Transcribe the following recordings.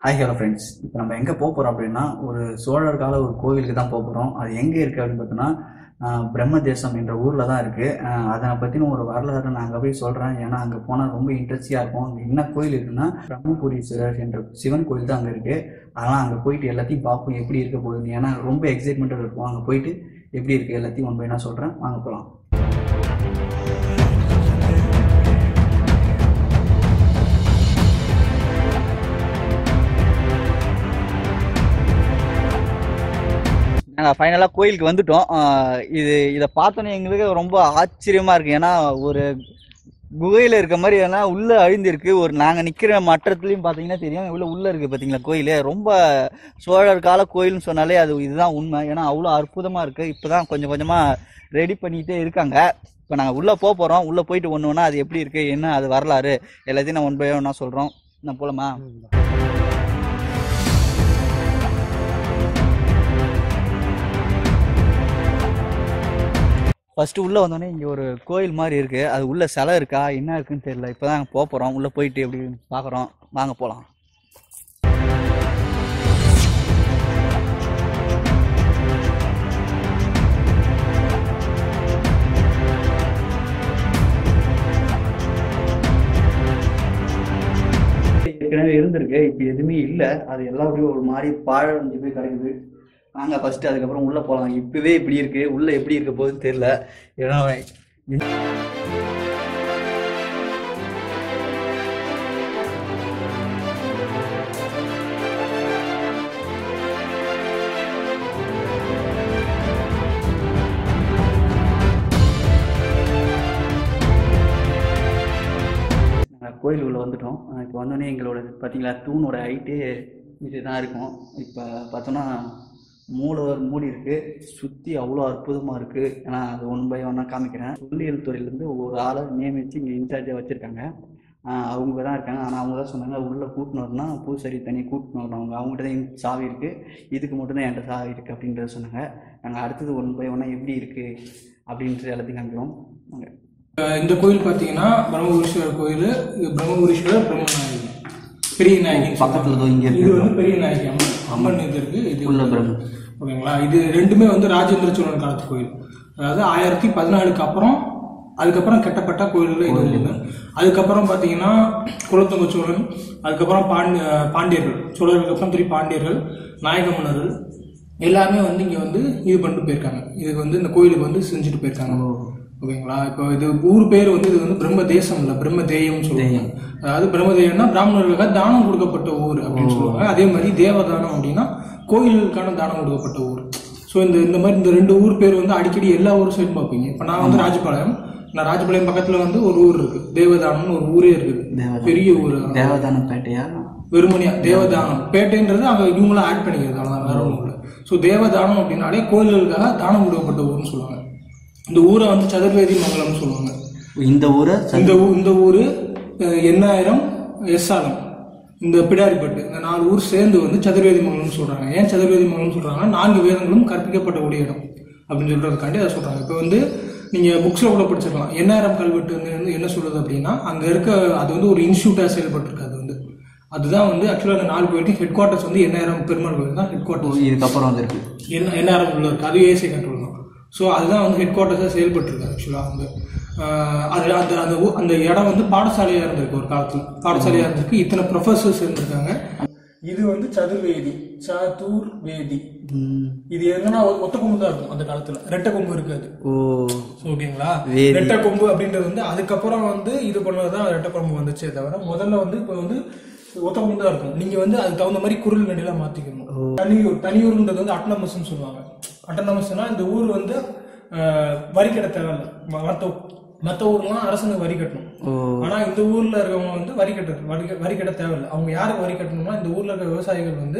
Hi hello friends இப்போ நம்ம எங்கே போக போகிறோம் அப்படின்னா ஒரு சோழர் கால ஒரு கோவிலுக்கு தான் போக போகிறோம் அது எங்கே இருக்குது அப்படின்னு பார்த்தோன்னா ஆஹ், பிரம்மதேசம் என்ற ஊரில் தான் இருக்குது அதை பற்றின ஒரு வரலாறு நான் அங்கே போய் சொல்கிறேன் ஏன்னா அங்கே போனால் ரொம்ப இன்ட்ரெஸ்டிங்காக இருக்கும் அங்கே என்ன கோயில் இருக்குன்னா பிரம்மபுரீஸ்வரர் என்ற சிவன் கோயில் தான் அங்கே இருக்குது அதனால் அங்கே போயிட்டு எல்லாத்தையும் பார்ப்போம் எப்படி இருக்க போகுதுன்னு ஏன்னா ரொம்ப எக்ஸைட்மெண்ட்டாக இருக்கும் அங்கே போயிட்டு எப்படி இருக்குது எல்லாத்தையும் ஒன் பை நான் சொல்கிறேன் வாங்க போகலாம் நாங்கள் ஃபைனலாக கோயிலுக்கு வந்துட்டோம் ஆஹ் இது இதை பார்த்தோன்னே எங்களுக்கு ரொம்ப ஆச்சரியமாக இருக்குது ஏன்னா ஒரு குகையில் இருக்க மாதிரி ஏன்னா உள்ளே அழிந்திருக்கு ஒரு நாங்கள் நிற்கிற மட்டத்துலையும் பார்த்தீங்கன்னா தெரியும் இவ்வளோ உள்ளே இருக்குது பார்த்தீங்களா கோயில் ரொம்ப சோழர் கால கோயில்னு சொன்னாலே அது இதுதான் உண்மை ஏன்னா அவ்வளோ அற்புதமாக இருக்குது இப்போ தான் கொஞ்சம் கொஞ்சமாக ரெடி பண்ணிகிட்டே இருக்காங்க இப்போ நாங்கள் உள்ளே போக போகிறோம் உள்ளே போயிட்டு ஒன்று ஒன்றா அது எப்படி இருக்குது என்ன அது வரலாறு எல்லாத்தையும் நான் ஒன் பை ஒன்றா சொல்கிறோம் நான் போகலாமா ஃபர்ஸ்ட் உள்ள வந்தோடனே இங்க ஒரு கோயில் மாதிரி இருக்கு அது உள்ள சிலை இருக்கா என்ன இருக்குன்னு தெரியல இப்பதான் போக போறோம் உள்ள போயிட்டு எப்படி பாக்குறோம் வாங்க போலாம் ஏற்கனவே இருந்திருக்கு இப்போ எதுவுமே இல்லை அது எல்லாம் அப்படியே ஒரு மாதிரி பாழஞ்சு போய் கிடக்குது வாங்க ஃபர்ஸ்ட் அதுக்கப்புறம் உள்ள போகலாம் இப்பவே இப்படி இருக்கு உள்ள எப்படி இருக்க போகுதுன்னு தெரியல ஏன்னா நாங்கள் கோயில் உள்ள வந்துட்டோம் இப்போ வந்தோடனே எங்களோட பார்த்தீங்களா தூணோட ஹைட்டே இதுதான் இருக்கும் இப்போ பார்த்தோன்னா மூலவர் மூடி இருக்கு சுற்றி அவ்வளோ அற்புதமாக இருக்குது ஏன்னா அது ஒன் பை ஒன்னாக காமிக்கிறேன் தொல்லியல் துறையிலேருந்து ஒரு ஆளை நியமித்து இங்கே இன்சார்ஜாக வச்சுருக்காங்க அவங்க தான் இருக்காங்க ஆனால் அவங்க தான் சொன்னாங்க உள்ளே கூட்டின்னு வரணும்னா பூசாரி தனியாக கூட்டின்னு வரணும் அவங்க அவங்ககிட்ட தான் இந்த சாவி இருக்குது இதுக்கு மட்டும்தான் என்கிட்ட சாவி இருக்குது அப்படின்றத சொன்னாங்க நாங்கள் அடுத்தது ஒன் பை ஒன்னாக எப்படி இருக்குது அப்படின்றது எல்லாத்தையும் காமிக்கிறோம் வாங்க. அஹ் இந்த கோயில் பார்த்தீங்கன்னா பிரம்மபுரீஸ்வரர் கோயில் இது பிரம்மபுரீஸ்வரர் பிரம்மநாயகி பெரிய நாயகி பக்கத்துல இதோ இங்க இருக்கு. இது வந்து பெரிய நாயகி அம்மன் அம்மன் இது இருக்கு இது உள்ள பிரம்ம ஓகேங்களா இது ரெண்டுமே வந்து ராஜேந்திர சோழன் காலத்து கோயில் அதாவது ஆயிரத்தி பதினாலுக்கு அப்புறம் அதுக்கப்புறம் கட்டப்பட்ட கோயில்கள் இது ஒன்று அதுக்கப்புறம் பார்த்தீங்கன்னா குலத்தொங்க சோழன் அதுக்கப்புறம் பாண்டி பாண்டியர்கள் சோழர்களுக்கு அப்புறம் திருப்பி பாண்டியர்கள் நாயக மன்னர்கள் எல்லாமே வந்து இங்கே வந்து இது பண்ணிட்டு போயிருக்காங்க இதுக்கு வந்து இந்த கோயிலுக்கு வந்து செஞ்சுட்டு போயிருக்காங்க ஓகேங்களா இப்போ இது ஊர் பேர் வந்து இது வந்து பிரம்ம தேசம் இல்ல பிரம்ம தேயம் சொல்லுவாங்க அதாவது பிரம்ம தேயம்னா பிராமணர்களுக்காக தானம் கொடுக்கப்பட்ட ஊர் அப்படின்னு சொல்லுவாங்க அதே மாதிரி தேவதானம் அப்படின்னா கோயிலுக்கான தானம் கொடுக்கப்பட்ட ஊர் ஸோ இந்த இந்த மாதிரி இந்த ரெண்டு ஊர் பேர் வந்து அடிக்கடி எல்லா ஊரும் சைடும் பார்ப்பீங்க இப்போ நான் வந்து ராஜபாளையம் நான் ராஜபாளையம் பக்கத்துல வந்து ஒரு ஊர் இருக்கு தேவதானம்னு ஒரு ஊரே இருக்குது தேவதானம். பெரிய ஊர் தேவதான பேட்டையா வெறுமனையா தேவதானம் பேட்டைன்றது அங்க இவங்களாம் ஆட் பண்ணிக்கிறது அவ்வளவுதான் வேற ஒன்றும் இல்லை ஸோ தேவதானம் அப்படின்னாலே கோயில்களுக்காக தானம் கொடுக்கப்பட்ட ஊர்னு சொல்லுவாங்க இந்த ஊரை வந்து சதுர்வேதி மங்கலம்னு சொல்லுவாங்க இந்த ஊரை இந்த ஊ இந்த ஊர் எண்ணாயிரம் எஸ்ஆலம் இந்த பிடாரிப்பட்டு இந்த நாலு ஊர் சேர்ந்து வந்து சதுர்வேதி மங்கலம்னு சொல்றாங்க ஏன் சதுர்வேதி மங்கலம்னு சொல்றாங்கன்னா நான்கு வேதங்களும் கற்பிக்கப்பட்ட கூடிய இடம் அப்படின்னு சொல்றதுக்காண்டி அதை சொல்றாங்க இப்போ வந்து நீங்க புக்ஸ்ல கூட படிச்சிருக்கலாம் எண்ணாயிரம் கல்வெட்டு வந்து வந்து என்ன சொல்லுது அப்படின்னா அங்க இருக்க அது வந்து ஒரு இன்ஸ்டியூட்டா செயல்பட்டு இருக்கு அது வந்து அதுதான் வந்து ஆக்சுவலாக அந்த நாலு கோயிலுக்கு ஹெட் குவார்ட்டர்ஸ் வந்து எண்ணாயிரம் பெருமாள் கோயில் தான் ஹெட் குவார்ட்டர்ஸ் இதுக்கப்புறம் வந்திருக்கு என்ன என்ஆர்எம் உள்ள இருக்கு அது ஏசி கண்ட்ரோல் தான் ஸோ அதுதான் வந்து ஹெட் குவார்ட்டர்ஸாக செயல்பட்டு இருக்கு ஆக்சுவலாக வந்து ஆஹ் அது அந்த அந்த ஊ- அந்த இடம் வந்து பாடசாலையாக இருந்திருக்கு ஒரு காலத்தில் பாடசாலையாக இருந்திருக்கு இத்தனை ப்ரொஃபஸர்ஸ் இருந்திருக்காங்க இது வந்து சதுர்வேதி சதுர் வேதி இது என்னன்னா ஒ- ஒத்த கொம்பு தான் இருக்கும் அந்த காலத்துல ரெட்டை கொம்பு இருக்காது ஓ ஓகேங்களா வேதி. ரெட்டை கொம்பு அப்படின்றது வந்து அதுக்கப்புறம் வந்து இது பண்ணதுதான் ரெட்டை கொம்பு வந்துச்சே தவிர முதல்ல வந்து இப்போ வந்து ஒத்த கொம்பு தான் இருக்கும் நீங்க வந்து அதுக்கு தகுந்த மாதிரி குரல் நடிலாம் மாத்திக்கணும் தனியூர் தனியூர்ன்றது வந்து அட்டனமஸ்ன்னு சொல்லுவாங்க அட்டனமஸ்னா இந்த ஊர் வந்து ஆஹ், வரி கட்ட தேவையில்ல ம- மத்த மத்த ஊர்லாம் அரசுங்க வரி கட்டணும் ஓ ஆனா இந்த ஊர்ல இருக்கவங்க வந்து வரி கட்ட வரி க- வரி கட்ட தேவையில்லை அவங்க யாருக்கு வரி கட்டணும்னா இந்த ஊர்ல இருக்க விவசாயிகள் வந்து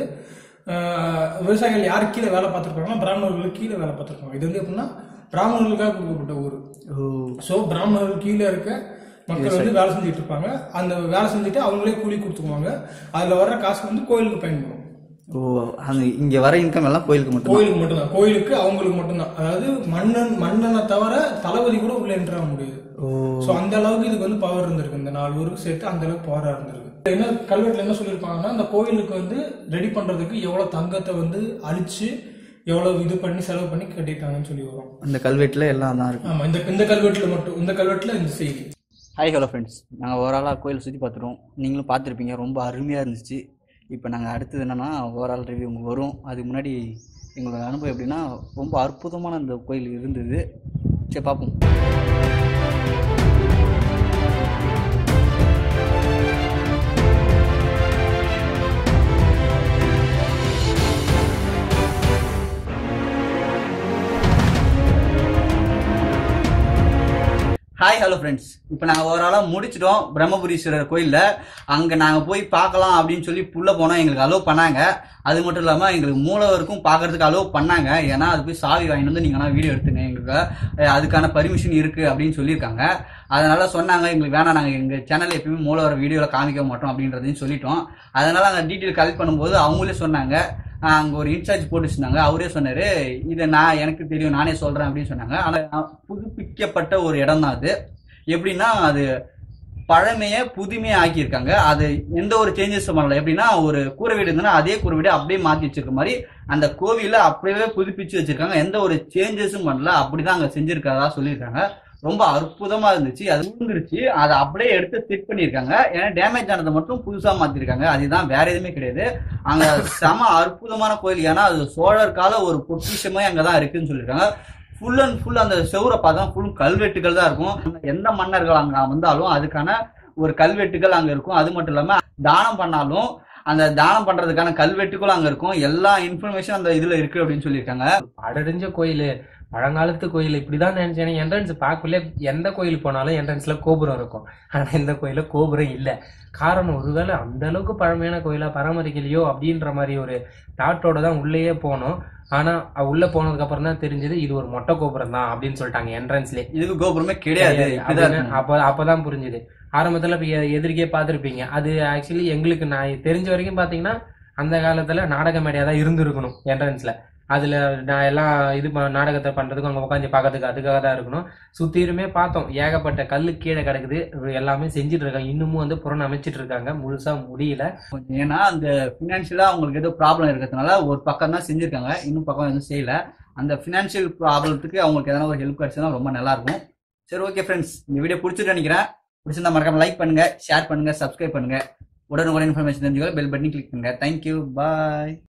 ஆஹ், விவசாயிகள் யாரு கீழே வேலை பார்த்துருக்காங்கன்னா பிராமணர்களுக்கு கீழே வேலை பார்த்துருக்காங்க இது வந்து எப்படின்னா பிராமணர்களுக்காக கொடுக்கப்பட்ட ஊர் ஓ ஸோ பிராமணர்கள் கீழே இருக்க மக்கள் வந்து வேலை செஞ்சுட்டு இருப்பாங்க அந்த வேலை செஞ்சுட்டு அவங்களே கூலி கொடுத்துக்குவாங்க அதுல வர்ற காசு வந்து கோயிலுக்கு பயன்படும் ஓ அந்த இங்க வர இன்கம் எல்லாம் கோயிலுக்கு மட்டும் கோயிலுக்கு மட்டும்தான் கோயிலுக்கு அவங்களுக்கு மட்டும்தான் அதாவது மன்னன் மன்னனை தவிர தளபதி கூட உள்ள என்ட்ராக முடியாது ஓ ஸோ அந்த அளவுக்கு இதுக்கு வந்து பவர் இருந்திருக்கு இந்த நாலு ஊருக்கு சேர்த்து அந்த அளவுக்கு பவரா இருந்திருக்கு என்ன கல்வெட்டுல என்ன சொல்லியிருப்பாங்கன்னா அந்த கோயிலுக்கு வந்து ரெடி பண்றதுக்கு எவ்வளவு தங்கத்தை வந்து அழிச்சு எவ்வளவு இது பண்ணி செலவு பண்ணி கட்டிட்டாங்கன்னு சொல்லி வரும் அந்த கல்வெட்டில் எல்லாம் தான் இருக்கு ஆமா இந்த இந்த கல்வெட்டுல மட்டும் இந்த கல்வெட்டுல இந்த செய்தி ஹாய் ஹலோ ஃப்ரெண்ட்ஸ் நாங்கள் ஓவராலாக கோயில் சுற்றி பார்த்துட்டோம் நீங்களும் பார்த்துருப்பீங்க ரொம்ப அருமையாக இருந்துச்சு இப்போ நாங்கள் அடுத்தது என்னென்னா ஓவரால் ரிவ்யூ உங்களுக்கு வரும் அதுக்கு முன்னாடி எங்களோட அனுபவம் எப்படின்னா ரொம்ப அற்புதமான அந்த கோயில் இருந்தது சரி பார்ப்போம் ஹாய் ஹலோ ஃப்ரெண்ட்ஸ் இப்போ நாங்கள் ஓவராலாக முடிச்சிட்டோம் பிரம்மபுரீஸ்வரர் கோயிலில் அங்கே நாங்கள் போய் பார்க்கலாம் அப்படின்னு சொல்லி புள்ள போனோம் எங்களுக்கு அலோவ் பண்ணாங்க அது மட்டும் இல்லாமல் எங்களுக்கு மூலவருக்கும் பார்க்கறதுக்கு அலோவ் பண்ணாங்க ஏன்னா அது போய் சாவி வாங்கிட்டு வந்து நீங்கள் வீடியோ எடுத்துங்க எங்களுக்கு அஹ் அதுக்கான பர்மிஷன் இருக்குது அப்படின்னு சொல்லியிருக்காங்க அதனால சொன்னாங்க எங்களுக்கு வேணாம் நாங்கள் எங்கள் சேனலில் எப்பயுமே மூலவர் வீடியோவில் காமிக்க மாட்டோம் அப்படின்றதையும் சொல்லிட்டோம் அதனால அங்கே டீட்டெயில் கலெக்ட் பண்ணும்போது அவங்களே சொன்னாங்க அங்கே ஒரு இன்சார்ஜ் போட்டு வச்சிருந்தாங்க அவரே சொன்னார் இதை நான் எனக்கு தெரியும் நானே சொல்கிறேன் அப்படின்னு சொன்னாங்க ஆனால் புதுப்பிக்கப்பட்ட ஒரு இடம் தான் அது எப்படின்னா அது பழமையை புதுமையை ஆக்கியிருக்காங்க அது எந்த ஒரு சேஞ்சஸும் பண்ணல எப்படின்னா ஒரு கூரை வீடு இருந்ததுன்னா அதே கூரை வீடு அப்படியே மாற்றி வச்சிருக்க மாதிரி அந்த கோவிலை அப்படியே புதுப்பிச்சு வச்சிருக்காங்க எந்த ஒரு சேஞ்சஸும் பண்ணல அப்படிதான் அங்கே செஞ்சிருக்கிறதா சொல்லியிருக்காங்க ரொம்ப அற்புதமா இருந்துச்சு அது விழுந்துருச்சு அதை அப்படியே எடுத்து ஃபிட் பண்ணியிருக்காங்க ஏன்னா டேமேஜ் ஆனதை மட்டும் புதுசா மாத்திருக்காங்க அதுதான் வேற எதுவுமே கிடையாது அங்க செம அற்புதமான கோயில் ஏன்னா அது சோழர் கால ஒரு பொக்கிஷமே அங்கதான் இருக்குன்னு சொல்லியிருக்காங்க ஃபுல் அண்ட் ஃபுல் அந்த செவுரை பார்த்தா ஃபுல் கல்வெட்டுகள் தான் இருக்கும் எந்த மன்னர்கள் அங்க வந்தாலும் அதுக்கான ஒரு கல்வெட்டுகள் அங்க இருக்கும் அது மட்டும் இல்லாம தானம் பண்ணாலும் அந்த தானம் பண்றதுக்கான கல்வெட்டுகளும் அங்க இருக்கும் எல்லா இன்ஃபர்மேஷன் அந்த இதுல இருக்கு அப்படின்னு சொல்லியிருக்காங்க அடடிஞ்ச கோயில் பழங்காலத்து கோயில் இப்படிதான் நினைச்சேன் என்ட்ரன்ஸ் பார்க்கல எந்த கோயில் போனாலும் என்ட்ரன்ஸ்ல கோபுரம் இருக்கும் ஆனா இந்த கோயில கோபுரம் இல்ல காரணம் ஒருவேளை அந்த அளவுக்கு பழமையான கோயிலா பராமரிக்கலையோ அப்படின்ற மாதிரி ஒரு தாட்டோட தான் உள்ளேயே போனோம் ஆனா அ- உள்ள போனதுக்கு அப்புறம் தான் தெரிஞ்சது இது ஒரு மொட்டை கோபுரம் தான் அப்படின்னு சொல்லிட்டாங்க என்ட்ரன்ஸ்லயே இதுக்கு கோபுரமே கிடையாது இப்படிதான் அப்படின்னு இருக்கும். அப்ப அப்பதான் புரிஞ்சுது ஆரம்பத்துல இப்ப எ- எதிர்க்கே பார்த்திருப்பீங்க அது ஆக்சுவலி எங்களுக்கு நான் தெரிஞ்ச வரைக்கும் பாத்தீங்கன்னா அந்த காலத்துல நாடக மேடையா தான் இருந்திருக்கணும் என்ட்ரன்ஸ்ல அதுல நான் எல்லாம் இது ப- நாடகத்தை பண்றதுக்கு அங்க உட்காந்து பார்க்கறதுக்கு அதுக்காக தான் இருக்கணும் சுத்திருமே பார்த்தோம் ஏகப்பட்ட கல்லு கீழே கிடக்குது எல்லாமே செஞ்சுட்டு இருக்காங்க இன்னமும் வந்து புறண அமைச்சிட்டு இருக்காங்க முழுசா முடியல ஏன்னா அந்த ஃபினான்ஷியலா அவங்களுக்கு ஏதோ ப்ராப்ளம் இருக்கிறதுனால ஒரு பக்கம் தான் செஞ்சிருக்காங்க இன்னும் பக்கம் எதுவும் செய்யல அந்த ஃபினான்ஷியல் ப்ராப்ளத்துக்கு அவங்களுக்கு எதனா ஒரு ஹெல்ப் கிடைச்சதுன்னா ரொம்ப நல்லா இருக்கும் சரி ஓகே ஃப்ரெண்ட்ஸ் இந்த வீடியோ பிடிச்சிட்டு நினைக்கிறேன் பிடிச்சிருந்தா மறக்காம லைக் பண்ணுங்க ஷேர் பண்ணுங்க சப்ஸ்கிரைப் பண்ணுங்க உடனுக்குடன் இன்ஃபர்மேஷன் தெரிஞ்சுக்க பெல் பட்டனி கிளிக் பண்ணுங்க தேங்க்யூ பாய்